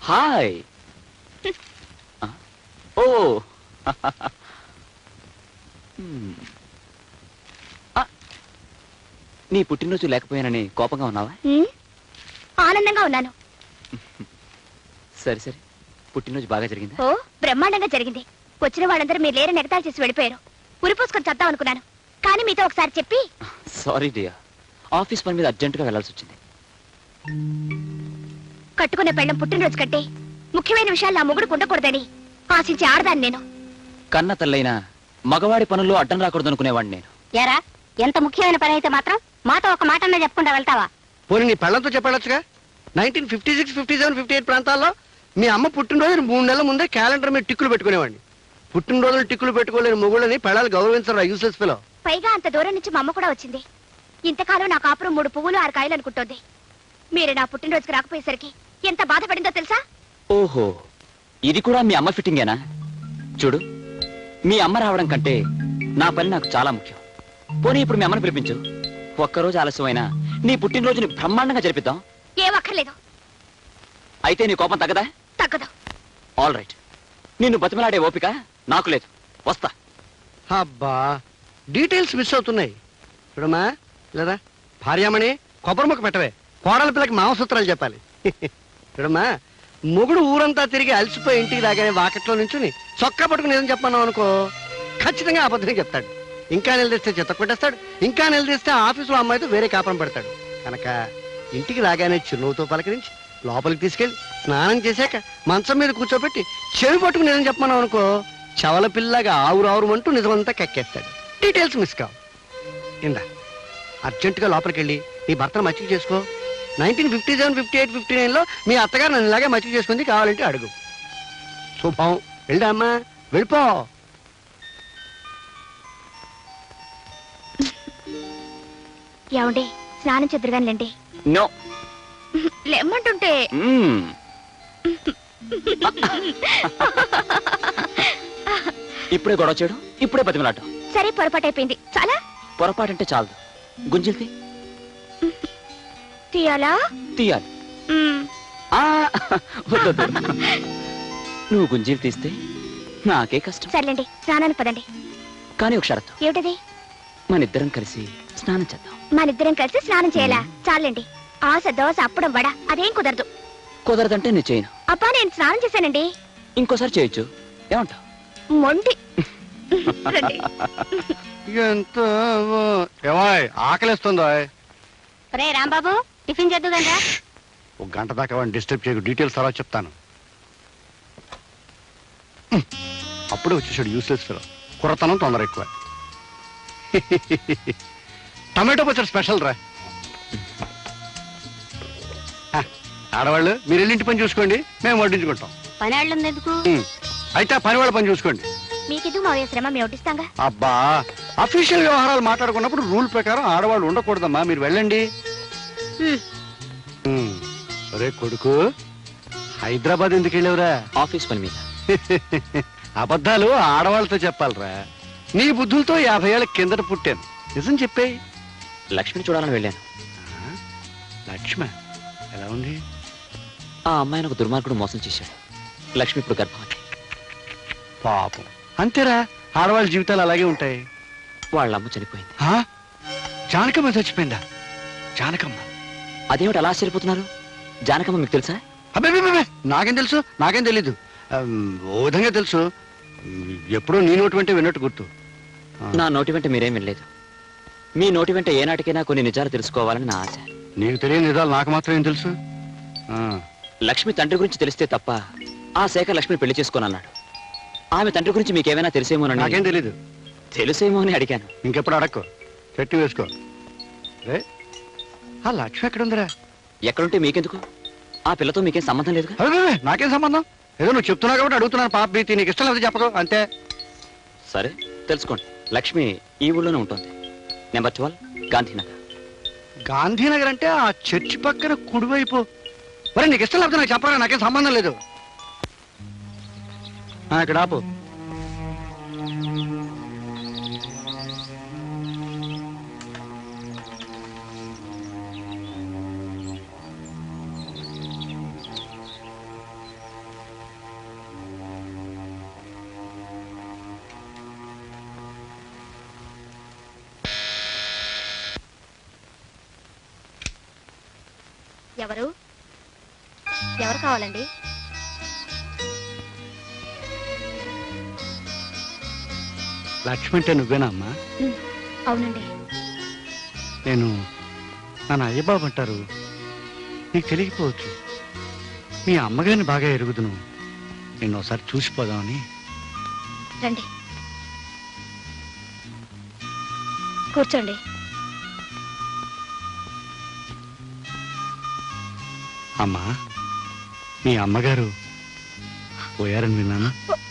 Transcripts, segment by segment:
Hi ఆ, ఓ హ్మ్. ఆ, నీ పుట్టినరోజు లేకపోయానని కోపంగా ఉన్నావా ఉమ్, ఆనందంగా ఉన్నాను సరే సరే పుట్టినరోజు బాగా జరిగిందా ఓ బ్రహ్మాండంగా జరిగింది వచ్చిన వాళ్ళందరూ మీరు లేరని ఎగతాళి చేసి వెళ్ళిపోయారు ఉరిపోసుకొని చద్దాం అనుకున్నాను కానీ మీతో ఒకసారి చెప్పి సారీ డియా ఆఫీస్ పని మీద అర్జెంటుగా వెళ్ళాల్సి వచ్చింది కట్టుకున్న పెళ్ళం పుట్టినరోజు కంటే ముఖ్యమైన విషయాలు నా మొగుడు ఉండకూడదని ఆశించి ఆడదాన్ని నేను కన్న తల్లైనా మగవాడి పనుల్లో అడ్డం రాకూడదు అనుకునేవాడిని నేను ఎరా ఎంత ముఖ్యమైన పని అయితే మాత్రం మాతో ఒక మాట చెప్పకుండా వెళ్తావా పోనీ నీ పెళ్ళంతో చెప్పాడొచ్చుగా nineteen fifty six fifty seven fifty eight ప్రాంతాల్లో మీ అమ్మ పుట్టినరోజు మూడు నెలల ముందే క్యాలెండర్ మీద టిక్కులు పెట్టుకునేవాడిని పుట్టినరోజులు టిక్కులు పెట్టుకోలేని మొగుళ్ళని పెళ్ళాలు గౌరవించరు యూస్లెస్ పిలో పైగా అంత దూరం నుంచి మా అమ్మ కూడా వచ్చింది ఇంతకాలం నా కాపురం మూడు పువ్వులు ఆరు కాయలు అనుకుంటోంది మీరు నా పుట్టినరోజుకి రాకపోయేసరికి ఎంత బాధపడిందో తెలుసా ఓహో ఇది కూడా మీ అమ్మ ఫిట్టింగేనా చూడు మీ అమ్మ రావడం కంటే నా పని నాకు చాలా ముఖ్యం పోనీ ఇప్పుడు మీ అమ్మని పిలిపించు ఒక్కరోజు ఆలస్యమైనా నీ పుట్టినరోజుని బ్రహ్మాండంగా జరిపిద్దాం ఏం అక్కర్లేదు అయితే నీ కోపం తగ్గదా తగ్గదు ఆల్ రైట్ నిన్ను బతిమలాడే ఓపిక నాకు లేదు వస్తా అబ్బా డీటెయిల్స్ మిస్ అవుతున్నాయి చూడమ్మా లేదా భార్యామణి కొబ్బరి ముక్క పెట్టవే కోడల పిల్లకి మాంసూత్రాలు చెప్పాలి చూడమ్మా మొగుడు ఊరంతా తిరిగి అలసిపోయి ఇంటికి రాగానే వాకెట్లో నుంచుని చొక్కా పట్టుకుని ఏదని చెప్పన్నావు అనుకో ఖచ్చితంగా అబద్ధం చెప్తాడు ఇంకా నిలదీస్తే చెత్త కొట్టేస్తాడు ఇంకా నిలదీస్తే ఆఫీసులో అమ్మాయితో వేరే కాపురం పెడతాడు కనుక ఇంటికి రాగానే చిరునవ్వుతో పలకరించి లోపలికి తీసుకెళ్ళి స్నానం చేశాక మంచం మీద కూర్చోబెట్టి చెవి పట్టుకుని ఏదని చెప్పన్నావు అనుకో చవల పిల్లగా ఆవురు ఆవురు అంటూ నిజమంతా కక్కేస్తాడు డీటెయిల్స్ మిస్ కావు ఇందా అర్జెంటుగా లోపలికి వెళ్ళి నీ భర్తను మచ్చిక చేసుకో nineteen fifty seven fifty eight fifty నైన్లో మీ అత్తగారు నన్ను ఇలాగే మచ్చిక చేసుకుంది కావాలంటే అడుగు శుభం వెళ్ళా అమ్మా వెళ్ళిపో ఏమండి స్నానం చెదురుగానిలేండి నో లెమ్మంటుంటే మ్మ్. ఇప్పుడే గొడవ చేయడం ఇప్పుడే బతిమలాడటం సరే పొరపాటు అయిపోయింది చాలా పొరపాటంటే చాలదు గుంజిల్తి తీయాలా తీయాలి మ్మ్. ఆ, వద్దొద్దు. నువ్వు గుంజీలు తీస్తే నాకే కష్టం సర్లేండి స్నానానికి పదండి కానీ ఒక షరతు ఏమిటది మన ఇద్దరం కలిసి స్నానం చేద్దాం మనిద్దరం కలిసి స్నానం చేయాలా చాలండి ఆశ దోశ అప్పడం వడ అదేం కుదరదు కుదరదంటే నేను చేయను అబ్బా నేను స్నానం చేశానండి ఇంకోసారి చేయొచ్చు ఏమంటావు మొండి రండి. ఎంత ఏమాయ్ ఆకలిస్తుందో రే రాంబాబు టిఫిన్ చేద్దు కదా ఒక గంట దాకా వాడిని డిస్టర్బ్ చేయకు డీటెయిల్స్ తర్వాత చెప్తాను హ్మ్. అప్పుడే వచ్చేసాడు యూస్లెస్ ఫిలో కుర్రతనం తొందర ఎక్కువ టమాటో పచ్చడి స్పెషల్ రా ఆ, ఆడవాళ్ళు మీరు వెళ్ళింటి పని చూసుకోండి మేము వడ్డించుకుంటాం పని వాళ్ళు ఎందుకు హ్మ్. అయితే ఆ పని వాళ్ళ పని చూసుకోండి మీకెందుకు మా శ్రమ మేము వడ్డిస్తాంగా అబ్బా అఫీషియల్ వ్యవహారాలు మాట్లాడుకున్నప్పుడు రూల్ ప్రకారం ఆడవాళ్ళు ఉండకూడదమ్మా మీరు వెళ్ళండి హ్మ్. హ్మ్. ఒరే కొడుకు హైదరాబాద్ ఎందుకు వెళ్ళావురా ఆఫీస్ పని మీద అబద్ధాలు ఆడవాళ్ళతో చెప్పాలిరా నీ బుద్ధులతో యాభై ఏళ్ళ కిందట పుట్టాను నిజం చెప్పేయి లక్ష్మిని చూడాలని వెళ్ళాను లక్ష్మ ఎలా ఉంది ఆ అమ్మాయిని ఒక దుర్మార్గుడు మోసం చేశాడు లక్ష్మి ఇప్పుడు గర్భవతి పాపం అంతేరా ఆడవాళ్ళ జీవితాలు అలాగే ఉంటాయి వాళ్ళ అమ్మ చనిపోయింది ఆ? జానకమ్మ చచ్చిపోయిందా జానకమ్మ అదేమిటి అలా ఆశ్చర్యపోతున్నారు జానకమ్మ మీకు తెలుసా అబ్బే అబ్బే, అబ్బే, నాకేం తెలుసు నాకేం తెలీదు ఆమ్, ఓ విధంగా తెలుసు ఉమ్, ఎప్పుడో నీ నోటి వెంటే విన్నట్టు గుర్తు ఆ, నా నోటి వెంట మీరేం వినలేదు మీ నోటి వెంట ఏనాటికైనా కొన్ని నిజాలు తెలుసుకోవాలని నా ఆశ నీకు తెలియని నిజాలు నాకు మాత్రం ఏం తెలుసు ఆ, లక్ష్మి తండ్రి గురించి తెలిస్తే తప్ప ఆ శేఖర్ లక్ష్మిని పెళ్లి చేసుకోనన్నాడు ఆమె తండ్రి గురించి మీకేమైనా నాకేం తెలిసేమోనని తెలీదు తెలుసేమో అని అడిగాను ఇంకెప్పుడు అడక్కు చెట్టు వేసుకో రే ఆ లక్ష్మి ఎక్కడుందిరా ఎక్కడుంటే మీకెందుకు ఆ పిల్లతో మీకేం సంబంధం లేదుగా అబ్బే, అబ్బే, నాకేం సంబంధం ఏదో నువ్వు చెప్తున్నావు కాబట్టి అడుగుతున్నాను పాప ప్రీతి నీకు ఇష్టం లేదు చెప్పదు అంతే సరే తెలుసుకోండి లక్ష్మి ఈ ఊళ్ళోనే ఉంటుంది నెంబర్ ట్వెల్వ్ గాంధీనగర్ గాంధీనగర్ అంటే ఆ చర్చి పక్కన కుడివైపు మరి నీకు ఇష్టం లేకపోతే నాకు చెప్పరా నాకేం సంబంధం లేదు ఆ, ఇక్కడ ఆపు ఎవరు ఎవరు కావాలండి లక్ష్మి అంటే నువ్వేనా అమ్మా ఉమ్, అవునండి నేను నన్ను అయ్యబాబు అంటారు నీకు తెలియకపోవచ్చు మీ అమ్మగారిని బాగా ఎరుగుదును నిన్ను ఒకసారి చూసిపోదామని రండి కూర్చోండి అమ్మా మీ అమ్మగారు పోయారని విన్నాను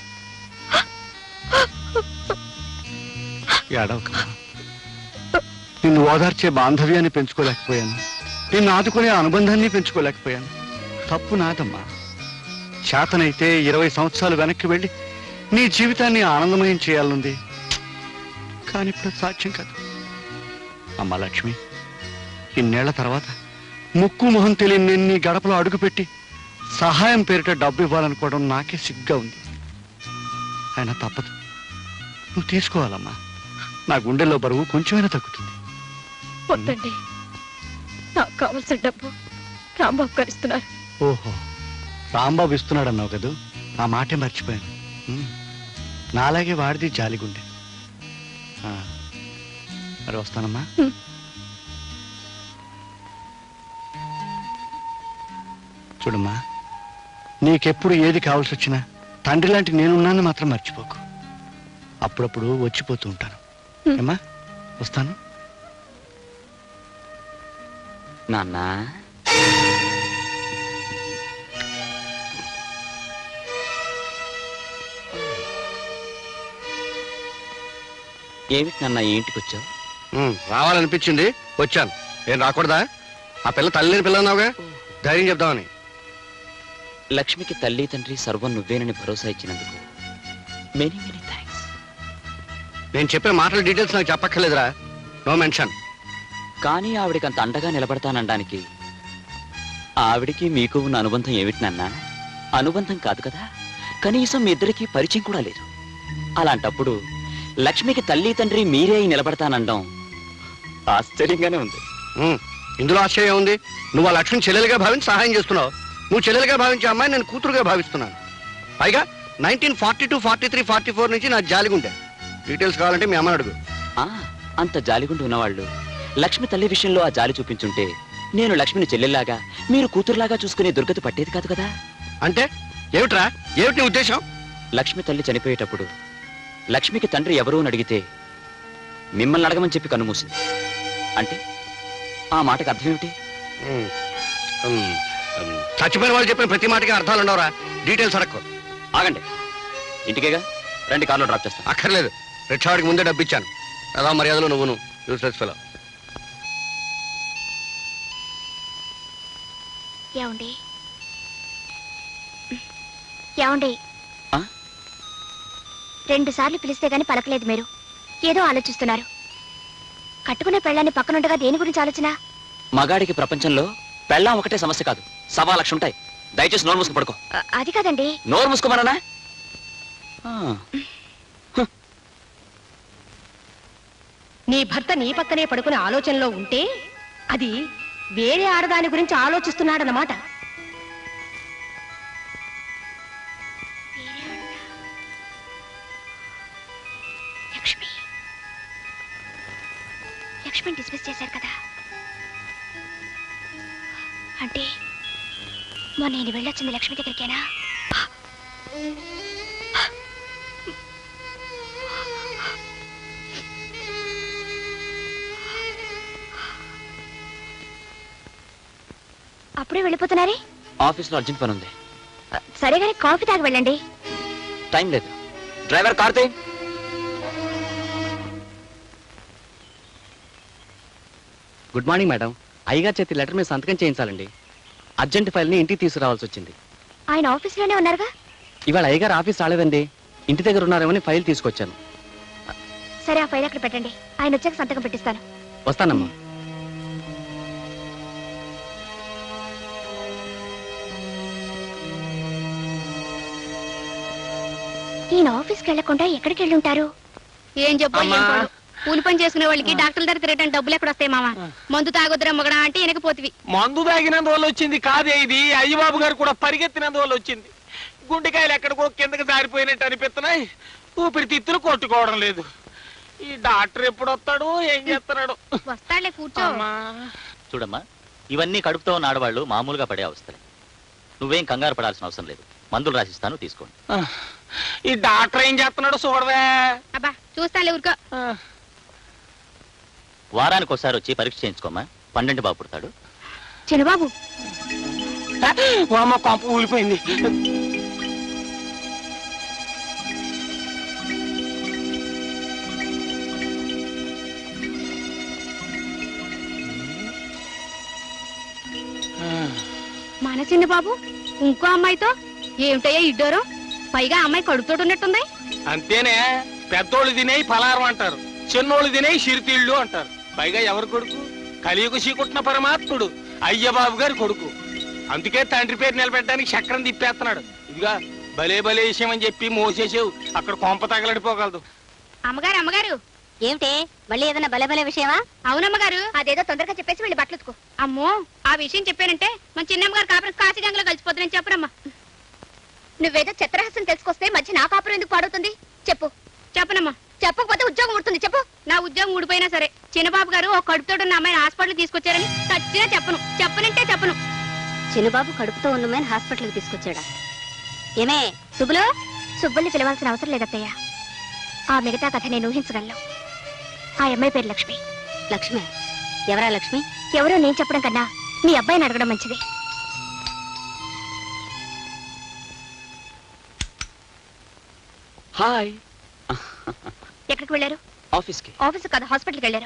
ఏడవకమ్మా నిన్ను ఓదార్చే బాంధవ్యాన్ని పెంచుకోలేకపోయాను నిన్ను ఆదుకునే అనుబంధాన్ని పెంచుకోలేకపోయాను తప్పు నాదమ్మా చేతనైతే ఇరవై సంవత్సరాలు వెనక్కి వెళ్ళి నీ జీవితాన్ని ఆనందమయం చేయాలనుంది కానీ ఇప్పుడు అది సాధ్యం కాదు అమ్మా లక్ష్మి ఇన్నేళ్ల తర్వాత ముక్కు మొహం తెలియని నేను నీ గడపలో అడుగుపెట్టి సహాయం పేరిట డబ్బు ఇవ్వాలనుకోవడం నాకే సిగ్గా ఉంది అయినా తప్పదు నువ్వు తీసుకోవాలమ్మా నా గుండెల్లో బరువు కొంచెమైనా తగ్గుతుంది వద్దండి నాకు కావాల్సిన డబ్బు రాంబాబు గారు ఇస్తున్నారు ఓహో రాంబాబు ఇస్తున్నాడు అన్నావు కదూ ఆ మాటే మర్చిపోయాను ఉమ్. నాలాగే వాడిది జాలిగుండె ఆ, మరి వస్తానమ్మా హ్మ్. చూడమ్మా నీకెప్పుడు ఏది కావాల్సి వచ్చినా తండ్రి లాంటి నేనున్నాను మాత్రం మర్చిపోకు అప్పుడప్పుడు వచ్చిపోతూ ఉంటాను హ్మ్. ఏమ్మా వస్తాను నాన్న ఏమిటి నాన్న ఈ ఇంటికి వచ్చావు ఉమ్, రావాలనిపించింది వచ్చాను ఏం రాకూడదా ఆ పిల్ల తల్లి లేని పిల్ల అన్నావుగా ధైర్యం చెప్దామని లక్ష్మికి తల్లి తండ్రి సర్వం నువ్వేనని భరోసా ఇచ్చినందుకు మెనీ మెనీ థ్యాంక్స్ నేను చెప్పే మాటల డీటెయిల్స్ నాకు చెప్పక్కర్లేదురా నో మెన్షన్ కానీ ఆవిడికి అంత అండగా నిలబడతానడానికి ఆవిడికి మీకు ఉన్న అనుబంధం ఏమిటి నాన్న అనుబంధం కాదు కదా కనీసం మీ ఇద్దరికి పరిచయం కూడా లేదు అలాంటప్పుడు లక్ష్మికి తల్లి తండ్రి మీరే అయి నిలబడతానండం ఆశ్చర్యంగానే ఉంది ఉమ్, ఇందులో ఆశ్చర్యం ఉంది నువ్వు ఆ లక్ష్మిని చెల్లెలుగా భావించి సహాయం చేస్తున్నావు నువ్వు చెల్లెలుగా భావించే అమ్మాయి నేను కూతురుగా భావిస్తున్నాను పైగా nineteen forty two forty three forty four నుంచి నా జాలిగుండే డీటెయిల్స్ కావాలంటే మీ అమ్మని అడుగు ఆ అంత జాలిగుండి ఉన్నవాళ్ళు లక్ష్మి తల్లి విషయంలో ఆ జాలి చూపించుంటే నేను లక్ష్మిని చెల్లెల్లాగా మీరు కూతురులాగా చూసుకునే దుర్గతి పట్టేది కాదు కదా అంటే ఏమిట్రా ఏమిటి నీ ఉద్దేశం లక్ష్మి తల్లి చనిపోయేటప్పుడు లక్ష్మికి తండ్రి ఎవరు అని అడిగితే మిమ్మల్ని అడగమని చెప్పి కన్నుమూసింది అంటే ఆ మాటకు అర్థం ఏమిటి ఉమ్, ఉమ్, ఉమ్, చచ్చిపోయిన వాళ్ళు చెప్పిన ప్రతి మాటకి అర్థాలు ఉండవురా డీటెయిల్స్ అడక్కు ఆగండి ఇంటికేగా రండి కార్లో డ్రాప్ చేస్తాను అక్కర్లేదు రిక్షావాడికి ముందే డబ్బు ఇచ్చాను అలా మర్యాదలో నువ్వును యూస్లెస్ ఫెలో ఏమండి ఏమండి ఆ? రెండు సార్లు పిలిస్తే గాని పలకలేదు మీరు ఏదో ఆలోచిస్తున్నారు కట్టుకునే పెళ్ళాన్ని పక్కనుండగా దేని గురించి ఆలోచన మగాడికి ప్రపంచంలో పెళ్ళాం ఒకటే సమస్య కాదు సవా లక్ష ఉంటాయి దయచేసి నోరు మూసుకు పడుకో అ- అది కాదండి నోరు మూసుకోమన్నానా ఆ, నీ భర్త నీ పక్కనే పడుకునే ఆలోచనలో ఉంటే అది వేరే ఆడదాని గురించి ఆలోచిస్తున్నాడన్నమాట లక్ష్మి లక్ష్మిని డిస్మిస్ చేశారు కదా అంటే మొన్న నేను వెళ్ళొచ్చింది లక్ష్మి దగ్గరికేనా అప్పుడే వెళ్ళిపోతున్నారే ఆఫీస్లో అర్జెంట్ పని ఉంది సరే కానీ కాఫీ తాగి వెళ్ళండి టైం లేదు driver Karthi good morning madam అయ్యగారు చేతి లెటర్ మీద సంతకం చేయించాలండి అర్జెంట్ ఫైల్ని ఇంటికి తీసుకురావాల్సి వచ్చింది ఆయన ఆఫీస్లోనే ఉన్నారుగా ఇవాళ అయ్యగారు ఆఫీస్ రాలేదండి ఇంటి దగ్గర ఉన్నారేమని ఫైల్ తీసుకొచ్చాను సరే ఆ ఫైల్ అక్కడ పెట్టండి ఆయన వచ్చాక సంతకం పెట్టిస్తాను వస్తానమ్మా ఈయన ఆఫీస్కి వెళ్లకుండా ఎక్కడికి వెళ్ళి ఉంటారు ఏం చెప్పు అమ్మా కూలి పని చేసుకునే వాళ్ళకి డాక్టర్ల దగ్గర తిరగడానికి డబ్బులు ఎక్కడ వస్తాయి మామ మందు తాగొద్దురా మొగడా అంటే వెనకపోతివి మందు తాగినందువల్ల వచ్చింది కాదే ఇది అయ్యబాబు గారు కూడా పరిగెత్తినందువల్ల వచ్చింది గుండెకాయలు ఎక్కడికో కిందకి జారిపోయినట్టు అనిపిస్తున్నాయి ఊపిరితిత్తులు కొట్టుకోవడం లేదు ఈ డాక్టర్ ఎప్పుడు వస్తాడు ఏం చేస్తున్నాడు వస్తాడులే కూర్చో అమ్మా. చూడమ్మా ఇవన్నీ కడుపుతో ఉన్న ఆడవాళ్ళు మామూలుగా పడే అవస్థలే నువ్వేం కంగారు పడాల్సిన అవసరం లేదు మందులు రాసిస్తాను తీసుకోండి ఆ, ఈ డాక్టర్ ఏం చేస్తున్నాడు చూడవే అబ్బా చూస్తానులే ఊరుకో ఆ, వారానికి ఒకసారి వచ్చి పరీక్ష చేయించుకోమ్మా పన్నెండు బాబు పుడతాడు చిన్నబాబు ఓ అమ్మ కొంప ఊలిపోయింది మన చిన్నబాబు ఇంకో అమ్మాయితో ఏమిటయ్యా ఇడ్డోరం పైగా అమ్మాయి కడుపుతోటి ఉన్నట్టుంది అంతేనే పెద్దోళ్ళు తినేయి పలారం అంటారు చిన్నోళ్ళు తినేయి సిరితీళ్ళు అంటారు పైగా ఎవరు కొడుకు కలియుగ చీకుట్టిన పరమాత్ముడు అయ్యబాబు గారి కొడుకు అందుకే తండ్రి పేరు నిలబెట్టడానికి చక్రం తిప్పేస్తున్నాడు ఇదిగా భలే భలే విషయం అని చెప్పి మోసేసావు అక్కడ కొంప తగలడిపోగలదు అమ్మగారు అమ్మగారు ఏమిటే మళ్ళీ ఏదైనా భలే భలే విషయమా అవునమ్మగారు అదేదో తొందరగా చెప్పేసి వెళ్ళి బట్టలు ఉతుకో అమ్మో ఆ విషయం చెప్పానంటే మన చిన్నమ్మగారు కాపురం కాశీగంగలో కలిసిపోతుందని చెప్పరమ్మా నువ్వేదో చిత్రహాసం తెలుసుకొస్తే మధ్య నా కాపురం ఎందుకు పాడవుతుంది చెప్పు చెప్పనమ్మా చెప్పకపోతే ఉద్యోగం ఉడుతుంది చెప్పు నా ఉద్యోగం ఊడిపోయినా సరే చిన్నబాబు గారు ఒక కడుపుతో ఉన్న అమ్మాయిని హాస్పిటల్ తీసుకొచ్చారని చచ్చినా చెప్పను చెప్పనంటే చెప్పను చిన్నబాబు కడుపుతో ఉన్నమని హాస్పిటల్కి తీసుకొచ్చాడా ఏమే సుబ్బులు సుబ్బుల్ని పిలవాల్సిన అవసరం లేదత్తయ్య ఆ మిగతా కథ నేను ఊహించగలను ఆ అమ్మాయి పేరు లక్ష్మి లక్ష్మి ఎవరా లక్ష్మి ఎవరో నేను చెప్పడం కన్నా మీ అబ్బాయిని అడగడం మంచిది హాయ్ ఎక్కడికి వెళ్ళారు ఆఫీస్కి ఆఫీస్ కాదు హాస్పిటల్కి వెళ్ళారు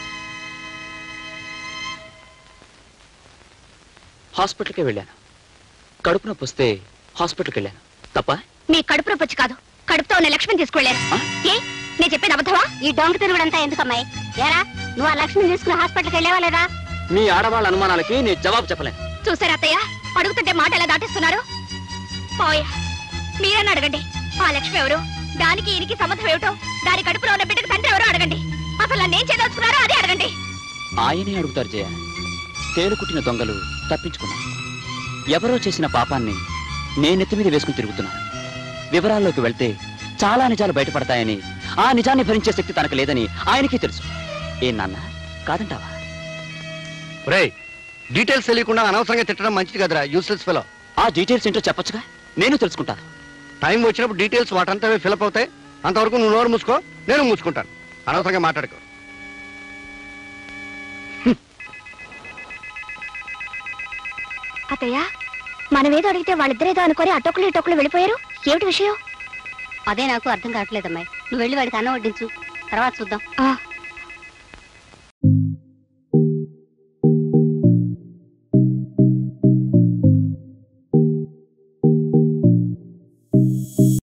హాస్పిటల్కి వెళ్ళాను కడుపు నొప్పి వస్తే హాస్పిటల్కి వెళ్ళాను తప్ప మీ కడుపు నొప్పి వచ్చి కాదు కడుపుతో ఉన్న లక్ష్మిని తీసుకువెళ్ళారు ఆ? ఏ నేను చెప్పేది అబద్ధమా ఈ డొంక తిరుగుడంతా ఎందుకమ్మాయి ఏరా నువ్వు ఆ లక్ష్మిని తీసుకుని హాస్పిటల్కి వెళ్ళావా లేదా మీ ఆడవాళ్ళ అనుమానాలకి నేను జవాబు చెప్పలేను చూసారా అత్తయ్య అడుగుతుంటే మాట ఎలా దాటిస్తున్నారు పోయా మీరన్నా అడగండి ఆ లక్ష్మి ఎవరు దానికి ఈయనకి సంబంధం ఏమిటో దాని కడుపులో ఉన్న బిడ్డకు తండ్రి ఎవరో అడగండి అసలు నన్ను ఏం చేయదలుచుకున్నారో అదే అడగండి ఆయనే అడుగుతారు జయ తేలు కుట్టిన దొంగలు తప్పించుకున్నాను ఎవరో చేసిన పాపాన్ని నేనెత్తి మీద వేసుకుని తిరుగుతున్నాను వివరాల్లోకి వెళ్తే చాలా నిజాలు బయటపడతాయని ఆ నిజాన్ని భరించే శక్తి తనకు లేదని ఆయనకి తెలుసు ఏ నాన్న కాదంటావా రే డీటెయిల్స్ తెలియకుండా అనవసరంగా తిట్టడం మంచిది కదరా యూస్లెస్ ఫెలో ఆ డీటెయిల్స్ ఏంటో చెప్పొచ్చుగా నేను తెలుసుకుంటాను టైం వచ్చినప్పుడు డీటెయిల్స్ వాటంతా ఫిలప్ అవుతాయి అంతవరకు నువ్వు నోరు మూసుకో నేను మూసుకుంటాను అనవసరంగా మాట్లాడుకో అత్తయ్య మనమేదో అడిగితే వాళ్ళిద్దరేదో అనుకొని అటొక్కలు ఇటొక్కలు వెళ్ళిపోయారు ఏమిటి విషయం అదే నాకు అర్థం కావట్లేదమ్మాయి నువ్వు వెళ్ళి వాడికి అన్నం వడ్డించు తర్వాత చూద్దాం ఆ